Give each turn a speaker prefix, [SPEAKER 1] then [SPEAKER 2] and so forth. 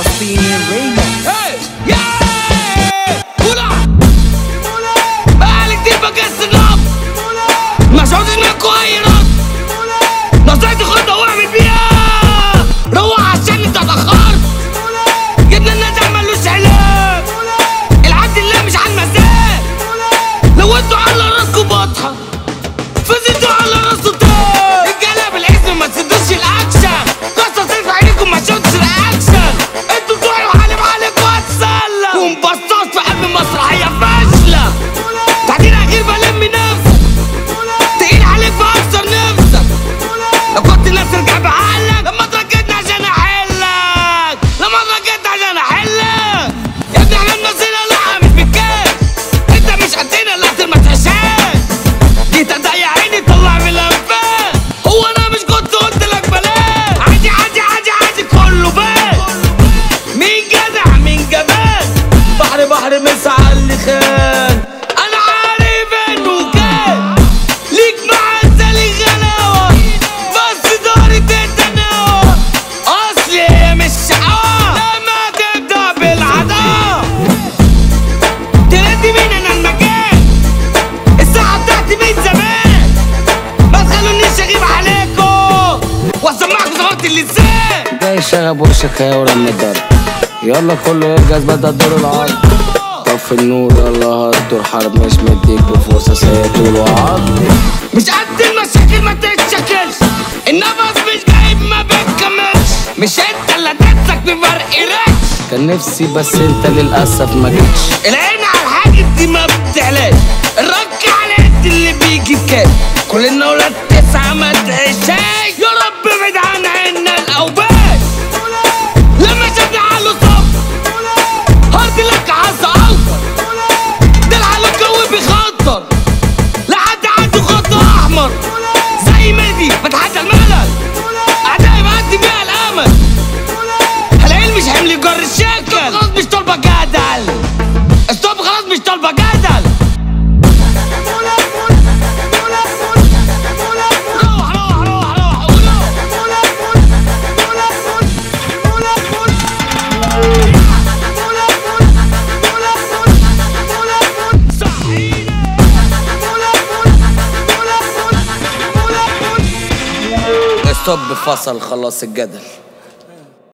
[SPEAKER 1] فلسطيني ريموكس
[SPEAKER 2] Hey! Yeah! Hula! بقالي كتير بكس النبض مش عاوز منكم اي رد نصيحتي خدها واعمل بيها روح عشان انت اتاخرت جبنا الناس عملوش علاج العبد الله مش على المزاج لو انتوا على راسكم بطحه فزتوا على راسه تاني رجاله بالاسم ما تسدوش الاكشن قصه في عينيكم ما شفتش الاكشن انتوا بتوعي وحالم عليكم هتسلى ومبسطات في قلب مسرحيه فاشله بعدين اخير بلم نفسك تقيل عليك بأكثر نفسك لو كنت الناس ترجع بعقلك لما اتركتني عشان احلك لما اتركتني عشان احلك يا ابني احنا بنصينا لا مش بالكاس انت مش قدنا لا ما تعشاش جيت اضيع عيني طلع من الانفاس هو انا مش كنت قلت لك بلاش عادي عادي عادي عادي كله بان مين جدع مين جبان بحر بحر مسعى اللي خان انا عارف انه كان ليك معزة غلاوة بس داري تتناوى اصلي هي مش شقاوة لما تبدا بالعداوة تردي مين انا المكان الساعة بتاعتي من زمان ما تخلونيش اغيب عليكم واسمعكم صوت اللسان
[SPEAKER 3] جاي شغب وشك يا ورا من الضرب يلا كله يرجز بدأ الدور العرض طفي النور يلا هالدور حرب مش مديك بفرصة هي طول وعرض
[SPEAKER 2] مش قد المشاكل ما تتشكلش النفس مش جايب ما بتكملش مش انت اللي هتمسك بفرق ريش
[SPEAKER 3] كان نفسي بس انت للأسف ما جيتش
[SPEAKER 2] العين على الحاجة دي ما بتعلاش الرك على قد اللي بيجي بكام كل النولات تسعة ما تعيشاش يا رب ابعد عن عنا الأوباش لما شد على صف هارد لك عز أوفر ده العالم الجوي بيخطر لحد عنده خط أحمر زي مدي بتحدى الملل أعدائي بعدي بيها الأمل العيل مش حمل يجر الشكل خلاص مش طالبة جدل ستوب خلاص مش طالبة جدل روح روح روح روح قولوا. صحيح.
[SPEAKER 3] ستوب فصل خلاص الجدل